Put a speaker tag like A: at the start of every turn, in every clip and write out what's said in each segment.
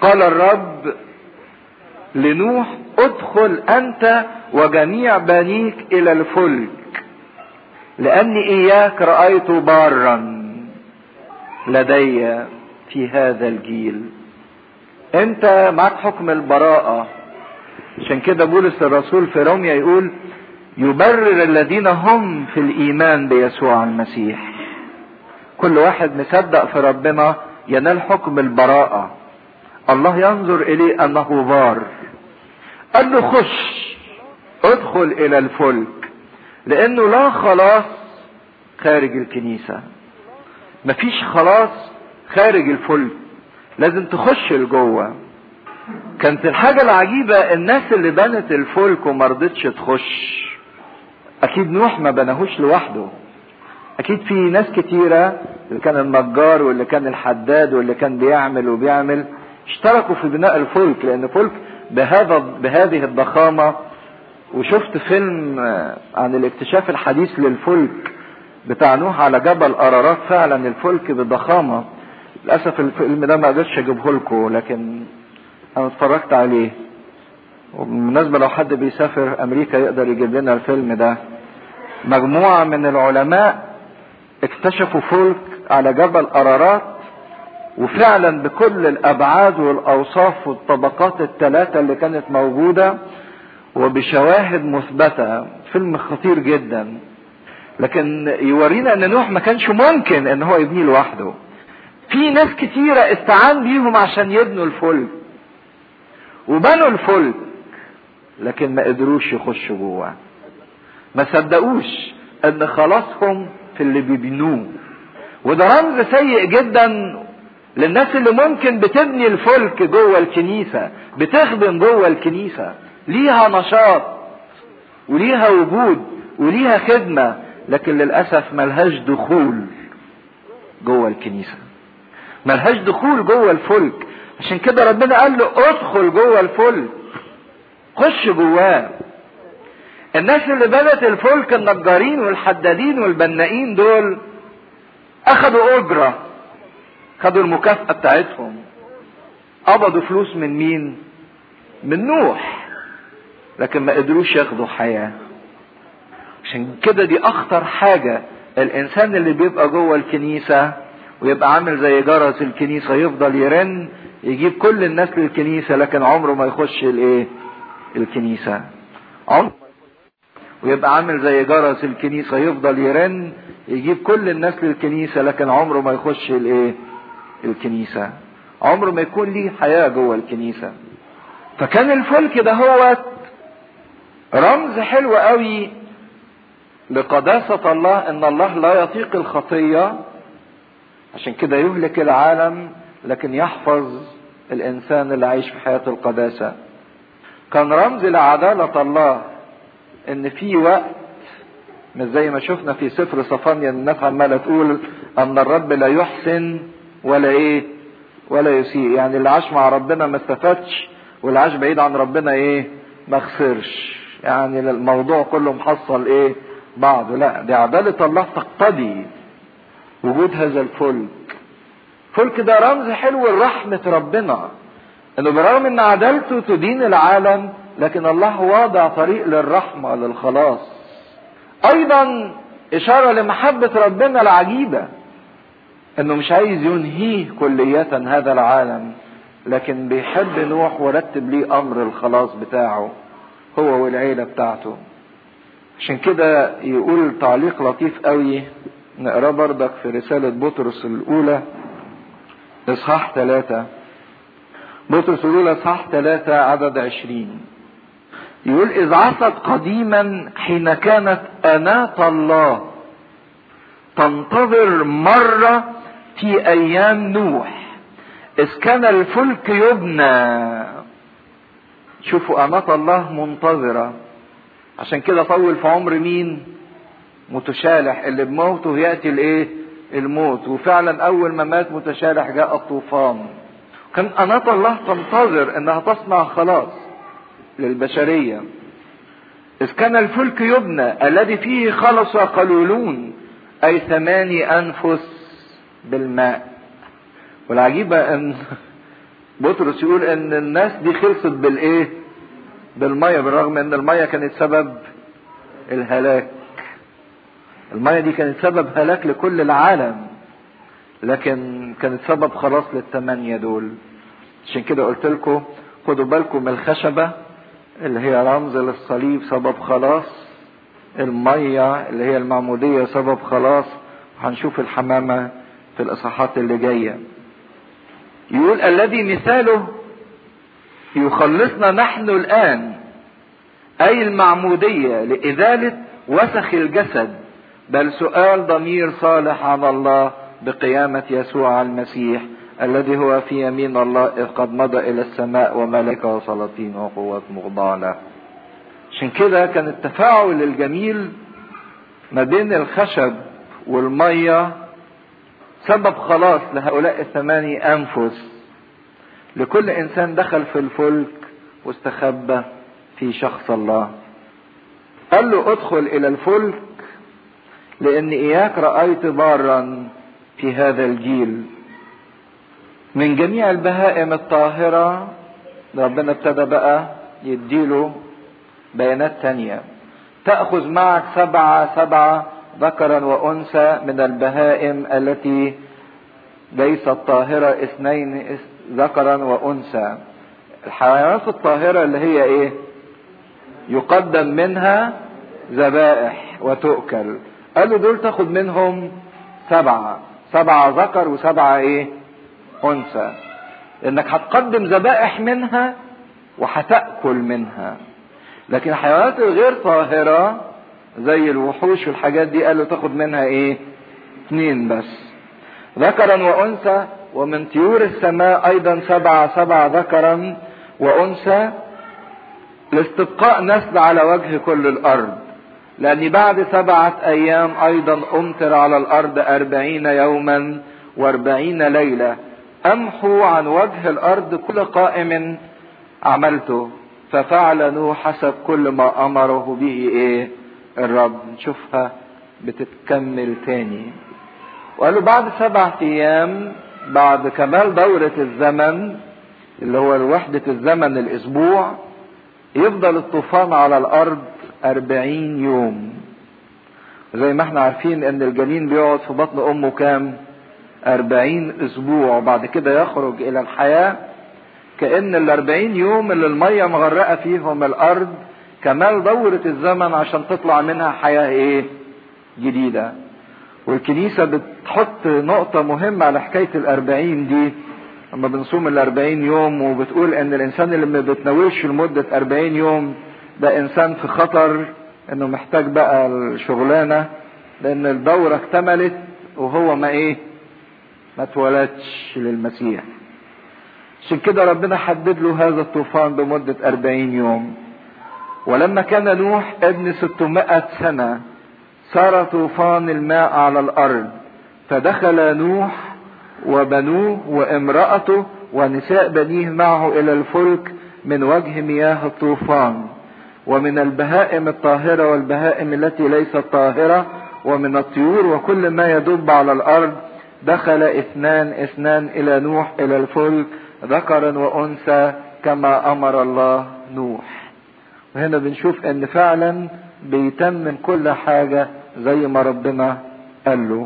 A: قال الرب لنوح ادخل انت وجميع بنيك الى الفلك لاني اياك رايت بارا لدي في هذا الجيل انت معك حكم البراءة عشان كده بولس الرسول في روميا يقول يبرر الذين هم في الايمان بيسوع المسيح كل واحد مصدق في ربنا ينال حكم البراءة الله ينظر اليه انه بار قال له خش ادخل الى الفلك لانه لا خلاص خارج الكنيسة مفيش خلاص خارج الفلك لازم تخش لجوه كانت الحاجة العجيبة الناس اللي بنت الفلك وما رضتش تخش اكيد نوح ما بناهوش لوحده اكيد في ناس كتيرة اللي كان النجار واللي كان الحداد واللي كان بيعمل وبيعمل اشتركوا في بناء الفلك لان الفلك بهذا بهذه الضخامة وشفت فيلم عن الاكتشاف الحديث للفلك بتاع نوح على جبل قرارات فعلا الفلك بضخامة للأسف الفيلم ده ما قدرتش اجيبه لكم لكن انا اتفرجت عليه وبالمناسبة لو حد بيسافر امريكا يقدر يجيب لنا الفيلم ده مجموعة من العلماء اكتشفوا فلك على جبل قرارات وفعلا بكل الابعاد والاوصاف والطبقات الثلاثة اللي كانت موجودة وبشواهد مثبتة فيلم خطير جدا لكن يورينا ان نوح ما كانش ممكن ان هو يبنيه لوحده في ناس كتيرة استعان بيهم عشان يبنوا الفلك وبنوا الفلك لكن ما قدروش يخشوا جواه ما صدقوش ان خلاصهم في اللي بيبنوه وده رمز سيء جدا للناس اللي ممكن بتبني الفلك جوه الكنيسة بتخدم جوه الكنيسة ليها نشاط وليها وجود وليها خدمة لكن للأسف ملهاش دخول جوه الكنيسة ملهاش دخول جوه الفلك عشان كده ربنا قال له ادخل جوه الفلك خش جواه الناس اللي بنت الفلك النجارين والحدادين والبنائين دول اخدوا اجرة خدوا المكافأة بتاعتهم قبضوا فلوس من مين من نوح لكن ما قدروش ياخدوا حياة عشان كده دي اخطر حاجة الانسان اللي بيبقى جوه الكنيسة ويبقى عامل زي جرس الكنيسة يفضل يرن يجيب كل الناس للكنيسة لكن عمره ما يخش الايه الكنيسة عمره ويبقى عامل زي جرس الكنيسة يفضل يرن يجيب كل الناس للكنيسة لكن عمره ما يخش الايه الكنيسة عمره ما يكون ليه حياة جوه الكنيسة فكان الفلك ده هو رمز حلو قوي لقداسة الله ان الله لا يطيق الخطية عشان كده يهلك العالم لكن يحفظ الانسان اللي عايش في حياة القداسة كان رمز لعدالة الله ان في وقت مش زي ما شفنا في سفر صفانيا الناس عماله تقول ان الرب لا يحسن ولا ايه ولا يسيء يعني اللي عاش مع ربنا ما استفادش واللي عاش بعيد عن ربنا ايه ما خسرش يعني الموضوع كله محصل ايه بعضه لا دي عدالة الله تقتضي وجود هذا الفلك الفلك ده رمز حلو لرحمة ربنا انه برغم ان عدالته تدين العالم لكن الله واضع طريق للرحمة للخلاص ايضا اشارة لمحبة ربنا العجيبة انه مش عايز ينهيه كلية هذا العالم لكن بيحب نوح ورتب ليه امر الخلاص بتاعه هو والعيلة بتاعته عشان كده يقول تعليق لطيف قوي نقراه بردك في رسالة بطرس الأولى إصحاح ثلاثة بطرس الأولى إصحاح ثلاثة عدد عشرين يقول إذ عصت قديما حين كانت أناة الله تنتظر مرة في أيام نوح إذ كان الفلك يبنى شوفوا أناة الله منتظرة عشان كده طول في عمر مين متشالح اللي بموته يأتي الايه الموت وفعلا اول ما مات متشالح جاء الطوفان كان أناة الله تنتظر انها تصنع خلاص للبشرية إذ كان الفلك يبنى الذي فيه خلص قلولون أي ثماني أنفس بالماء والعجيبة أن بطرس يقول ان الناس دي خلصت بالايه بالمية بالرغم ان المية كانت سبب الهلاك المية دي كانت سبب هلاك لكل العالم لكن كانت سبب خلاص للثمانية دول عشان كده قلت لكم خدوا بالكم من الخشبة اللي هي رمز للصليب سبب خلاص المية اللي هي المعمودية سبب خلاص هنشوف الحمامة في الإصحاحات اللي جاية يقول الذي مثاله يخلصنا نحن الآن أي المعمودية لإزالة وسخ الجسد بل سؤال ضمير صالح عن الله بقيامة يسوع المسيح الذي هو في يمين الله إذ قد مضى إلى السماء وملكه وسلاطين وقوات مخضعة له عشان كده كان التفاعل الجميل ما بين الخشب والمية سبب خلاص لهؤلاء الثماني أنفس لكل إنسان دخل في الفلك واستخبى في شخص الله قال له ادخل إلى الفلك لأن إياك رأيت بارا في هذا الجيل من جميع البهائم الطاهرة ربنا ابتدى بقى يديله بيانات تانية تأخذ معك سبعة سبعة ذكرا وأنثى من البهائم التي ليست طاهرة اثنين ذكرا وأنثى الحيوانات الطاهرة اللي هي ايه يقدم منها ذبائح وتؤكل قال له دول تاخد منهم سبعة سبعة ذكر وسبعة ايه انثى لانك هتقدم ذبائح منها وهتأكل منها لكن الحيوانات الغير طاهرة زي الوحوش والحاجات دي قالوا تاخد منها ايه اثنين بس ذكرا وانثى ومن طيور السماء ايضا سبعة سبعة ذكرا وانثى لاستبقاء نسل على وجه كل الارض لأني بعد سبعة أيام أيضا أمطر على الأرض أربعين يوما وأربعين ليلة أمحو عن وجه الأرض كل قائم عملته ففعل نوح حسب كل ما أمره به إيه الرب نشوفها بتتكمل تاني وقالوا بعد سبعة أيام بعد كمال دورة الزمن اللي هو وحدة الزمن الأسبوع يفضل الطوفان على الأرض أربعين يوم زي ما احنا عارفين ان الجنين بيقعد في بطن امه كام أربعين اسبوع وبعد كده يخرج الى الحياة كأن الأربعين يوم اللي المية مغرقة فيهم الأرض كمال دورة الزمن عشان تطلع منها حياة ايه جديدة والكنيسة بتحط نقطة مهمة على حكاية الأربعين دي لما بنصوم الأربعين يوم وبتقول ان الانسان اللي ما بتناولش لمدة أربعين يوم ده انسان في خطر انه محتاج بقى الشغلانه لان الدوره اكتملت وهو ما ايه ما اتولدش للمسيح عشان كده ربنا حدد له هذا الطوفان بمدة أربعين يوم ولما كان نوح ابن ستمائة سنة صار طوفان الماء على الأرض فدخل نوح وبنوه وامرأته ونساء بنيه معه إلى الفلك من وجه مياه الطوفان ومن البهائم الطاهرة والبهائم التي ليست طاهرة ومن الطيور وكل ما يدب على الأرض دخل اثنان اثنان إلى نوح إلى الفلك ذكرا وأنثى كما أمر الله نوح وهنا بنشوف ان فعلا بيتمم كل حاجة زي ما ربنا قال له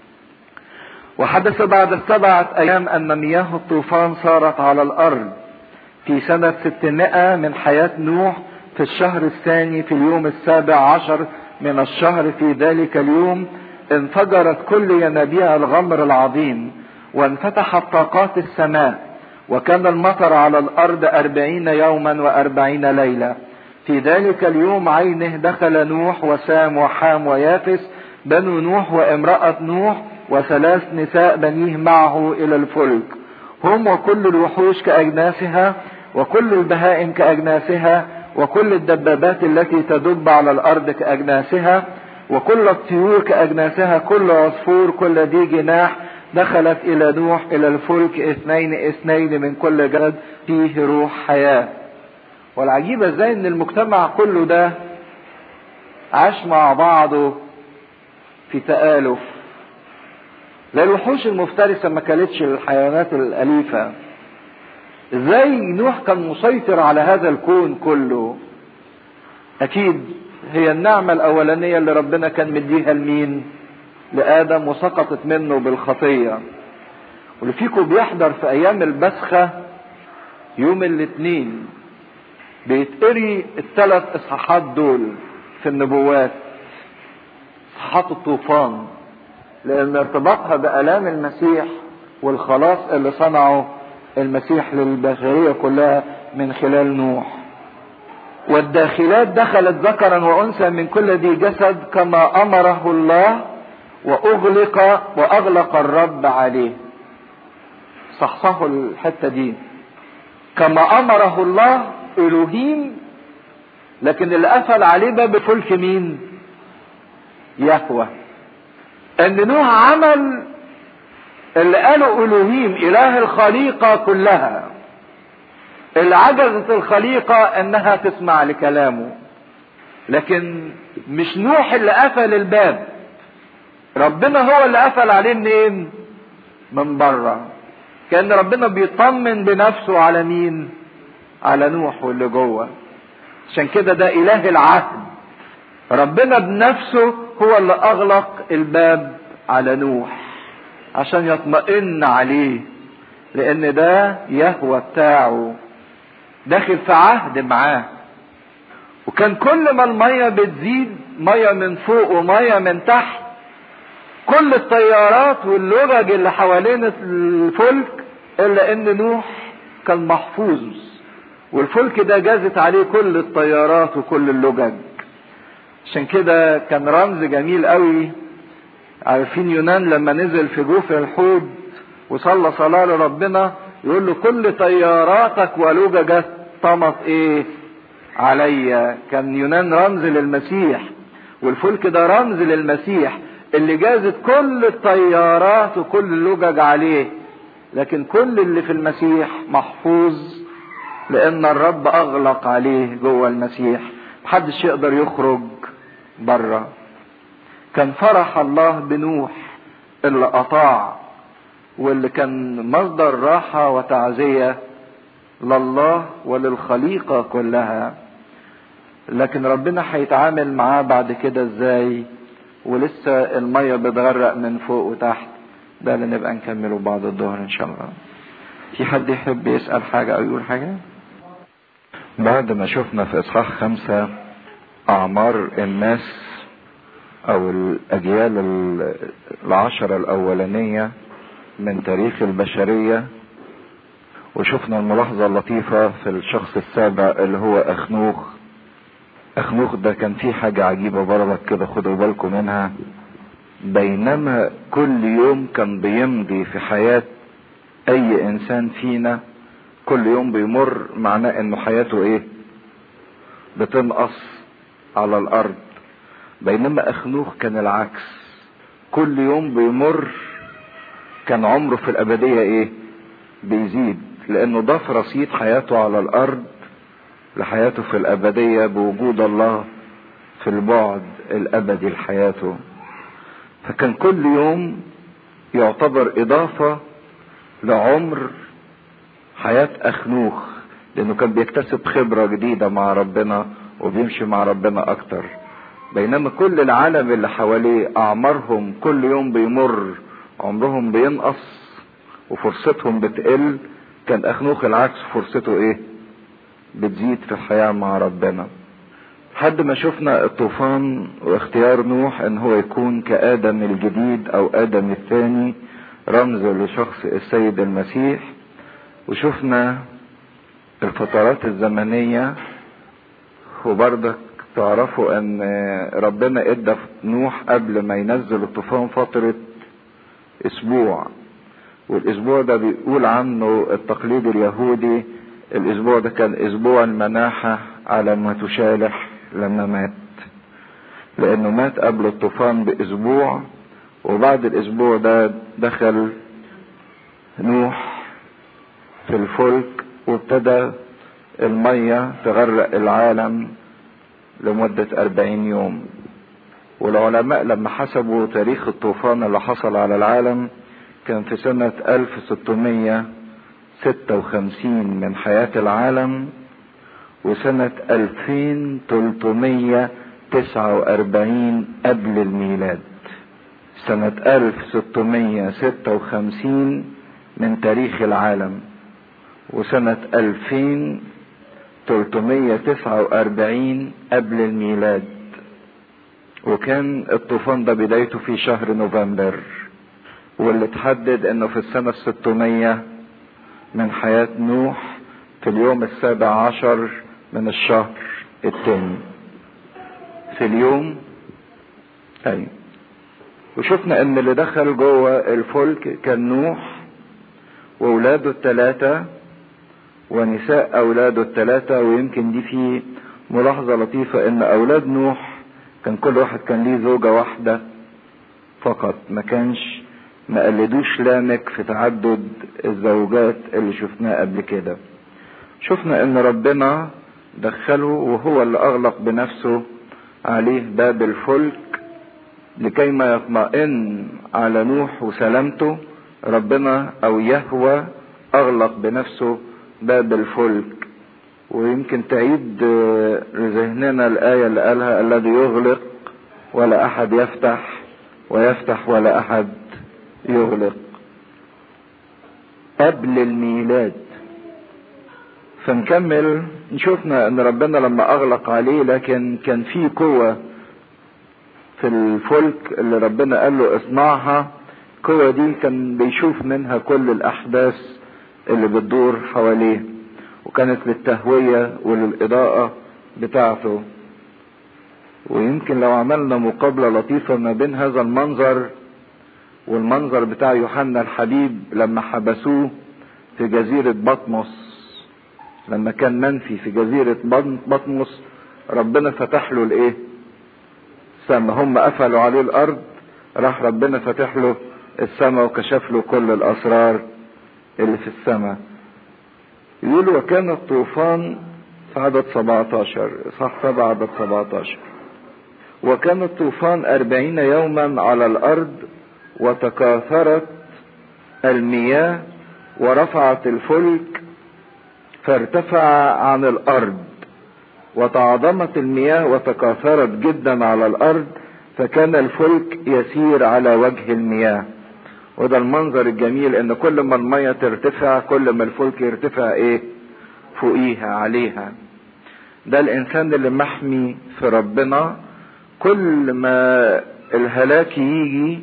A: وحدث بعد السبعة أيام أن مياه الطوفان صارت على الأرض في سنة ستمائة من حياة نوح في الشهر الثاني في اليوم السابع عشر من الشهر في ذلك اليوم انفجرت كل ينابيع الغمر العظيم وانفتحت طاقات السماء وكان المطر على الأرض أربعين يوما وأربعين ليلة في ذلك اليوم عينه دخل نوح وسام وحام ويافس بنو نوح وامرأة نوح وثلاث نساء بنيه معه إلى الفلك هم وكل الوحوش كأجناسها وكل البهائم كأجناسها وكل الدبابات التي تدب على الارض كاجناسها وكل الطيور كاجناسها كل عصفور كل ذي جناح دخلت الى نوح الى الفلك اثنين اثنين من كل جسد فيه روح حياه والعجيبه ازاي ان المجتمع كله ده عاش مع بعضه في تآلف لا الوحوش المفترسة ما كانتش الحيوانات الأليفة ازاي نوح كان مسيطر على هذا الكون كله اكيد هي النعمة الاولانية اللي ربنا كان مديها لمين لادم وسقطت منه بالخطية واللي فيكم بيحضر في ايام البسخة يوم الاثنين بيتقري الثلاث اصحاحات دول في النبوات اصحاحات الطوفان لان ارتباطها بالام المسيح والخلاص اللي صنعه المسيح للبشريه كلها من خلال نوح والداخلات دخلت ذكرا وانثى من كل ذي جسد كما امره الله واغلق واغلق الرب عليه صحصحوا الحته دي كما امره الله الوهيم لكن اللي قفل عليه باب الفلك مين يهوى ان نوح عمل اللي قاله الوهيم اله الخليقة كلها اللي عجزت الخليقة انها تسمع لكلامه لكن مش نوح اللي قفل الباب ربنا هو اللي قفل عليه منين من بره كان ربنا بيطمن بنفسه على مين على نوح واللي جوه عشان كده ده اله العهد ربنا بنفسه هو اللي اغلق الباب على نوح عشان يطمئن عليه لان ده يهوى بتاعه داخل في عهد معاه وكان كل ما المية بتزيد مية من فوق ومية من تحت كل الطيارات واللجج اللي حوالين الفلك الا ان نوح كان محفوظ والفلك ده جازت عليه كل الطيارات وكل اللجج عشان كده كان رمز جميل قوي عارفين يونان لما نزل في جوف الحوض وصلى صلاة لربنا يقول له كل طياراتك ولججك طمت ايه عليا كان يونان رمز للمسيح والفلك ده رمز للمسيح اللي جازت كل الطيارات وكل اللجج عليه لكن كل اللي في المسيح محفوظ لان الرب اغلق عليه جوه المسيح محدش يقدر يخرج بره كان فرح الله بنوح اللي اطاع واللي كان مصدر راحة وتعزية لله وللخليقة كلها لكن ربنا هيتعامل معاه بعد كده ازاي ولسه المية بتغرق من فوق وتحت ده اللي نبقى نكمله بعد الظهر ان شاء الله في حد يحب يسأل حاجة او يقول حاجة
B: بعد ما شفنا في اصحاح خمسة اعمار الناس او الاجيال العشرة الاولانية من تاريخ البشرية وشفنا الملاحظة اللطيفة في الشخص السابع اللي هو اخنوخ اخنوخ ده كان فيه حاجة عجيبة برضك كده خدوا بالكم منها بينما كل يوم كان بيمضي في حياة اي انسان فينا كل يوم بيمر معناه انه حياته ايه بتنقص على الارض بينما اخنوخ كان العكس كل يوم بيمر كان عمره في الابدية ايه بيزيد لانه ضاف رصيد حياته على الارض لحياته في الابدية بوجود الله في البعد الابدي لحياته فكان كل يوم يعتبر اضافة لعمر حياة اخنوخ لانه كان بيكتسب خبرة جديدة مع ربنا وبيمشي مع ربنا اكتر بينما كل العالم اللي حواليه اعمارهم كل يوم بيمر عمرهم بينقص وفرصتهم بتقل كان اخنوخ العكس فرصته ايه بتزيد في الحياة مع ربنا لحد ما شفنا الطوفان واختيار نوح ان هو يكون كآدم الجديد او آدم الثاني رمز لشخص السيد المسيح وشفنا الفترات الزمنية وبرضك تعرفوا ان ربنا ادى نوح قبل ما ينزل الطوفان فترة اسبوع والاسبوع ده بيقول عنه التقليد اليهودي الاسبوع ده كان اسبوع المناحة على ما تشالح لما مات لانه مات قبل الطوفان باسبوع وبعد الاسبوع ده دخل نوح في الفلك وابتدى المية تغرق العالم لمدة أربعين يوم والعلماء لما حسبوا تاريخ الطوفان اللي حصل على العالم كان في سنة ستة وخمسين من حياة العالم وسنة ألفين تلتمية تسعة وأربعين قبل الميلاد سنة ألف ستمية ستة وخمسين من تاريخ العالم وسنة ألفين تلتمية تسعة وأربعين قبل الميلاد وكان الطوفان ده بدايته في شهر نوفمبر واللي تحدد انه في السنة الستمية من حياة نوح في اليوم السابع عشر من الشهر الثاني في اليوم اي وشفنا ان اللي دخل جوه الفلك كان نوح واولاده الثلاثة ونساء اولاده الثلاثة ويمكن دي في ملاحظة لطيفة ان اولاد نوح كان كل واحد كان ليه زوجة واحدة فقط ما كانش ما قلدوش لامك في تعدد الزوجات اللي شفناه قبل كده شفنا ان ربنا دخله وهو اللي اغلق بنفسه عليه باب الفلك لكي ما يطمئن على نوح وسلامته ربنا او يهوى اغلق بنفسه باب الفلك ويمكن تعيد لذهننا الآية اللي قالها الذي يغلق ولا أحد يفتح ويفتح ولا أحد يغلق قبل الميلاد فنكمل شفنا ان ربنا لما اغلق عليه لكن كان في قوة في الفلك اللي ربنا قال له اصنعها القوة دي كان بيشوف منها كل الاحداث اللي بتدور حواليه وكانت للتهوية وللإضاءة بتاعته ويمكن لو عملنا مقابلة لطيفة ما بين هذا المنظر والمنظر بتاع يوحنا الحبيب لما حبسوه في جزيرة بطمس لما كان منفي في جزيرة بطمس ربنا فتح له الايه السماء هم قفلوا عليه الارض راح ربنا فتح له السماء وكشف له كل الاسرار اللي في السماء يقول وكان الطوفان في عدد 17 صح 7 عدد 17 وكان الطوفان أربعين يوما على الأرض وتكاثرت المياه ورفعت الفلك فارتفع عن الأرض وتعظمت المياه وتكاثرت جدا على الأرض فكان الفلك يسير على وجه المياه وده المنظر الجميل ان كل ما المية ترتفع كل ما الفلك يرتفع ايه فوقيها عليها ده الانسان اللي محمي في ربنا كل ما الهلاك يجي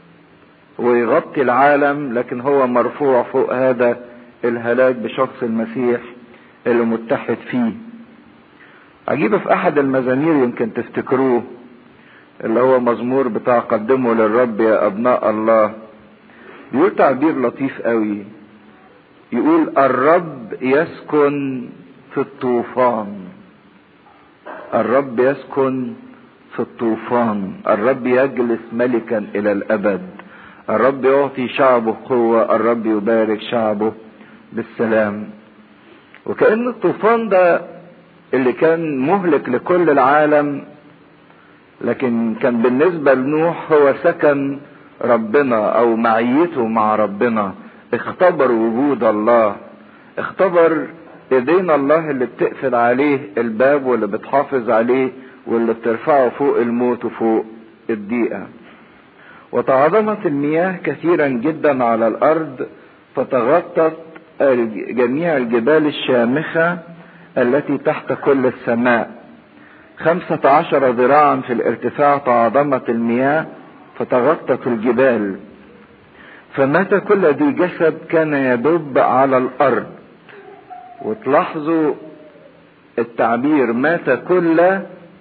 B: ويغطي العالم لكن هو مرفوع فوق هذا الهلاك بشخص المسيح اللي متحد فيه عجيبة في احد المزامير يمكن تفتكروه اللي هو مزمور بتاع قدمه للرب يا ابناء الله بيقول تعبير لطيف قوي يقول الرب يسكن في الطوفان الرب يسكن في الطوفان الرب يجلس ملكا الى الابد الرب يعطي شعبه قوة الرب يبارك شعبه بالسلام وكأن الطوفان ده اللي كان مهلك لكل العالم لكن كان بالنسبة لنوح هو سكن ربنا او معيته مع ربنا اختبر وجود الله اختبر ايدين الله اللي بتقفل عليه الباب واللي بتحافظ عليه واللي بترفعه فوق الموت وفوق الضيقة وتعظمت المياه كثيرا جدا على الارض فتغطت جميع الجبال الشامخة التي تحت كل السماء خمسة عشر ذراعا في الارتفاع تعظمت المياه فتغطت الجبال فمات كل ذي جسد كان يدب على الارض وتلاحظوا التعبير مات كل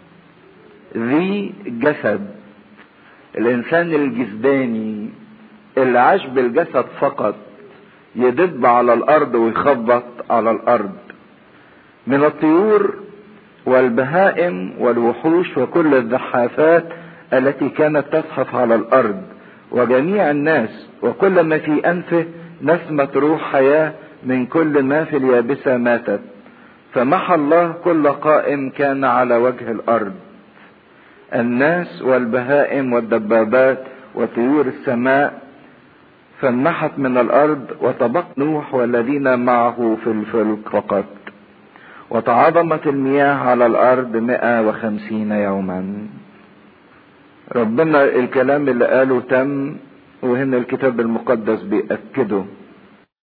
B: ذي جسد الانسان الجسداني اللي عاش بالجسد فقط يدب على الارض ويخبط على الارض من الطيور والبهائم والوحوش وكل الزحافات التي كانت تزحف على الارض وجميع الناس وكل ما في انفه نسمة روح حياة من كل ما في اليابسة ماتت فمحى الله كل قائم كان على وجه الارض الناس والبهائم والدبابات وطيور السماء فانمحت من الارض وتبقى نوح والذين معه في الفلك فقط وتعاظمت المياه على الارض مئة وخمسين يوما ربنا الكلام اللي قاله تم وهنا الكتاب المقدس بيأكده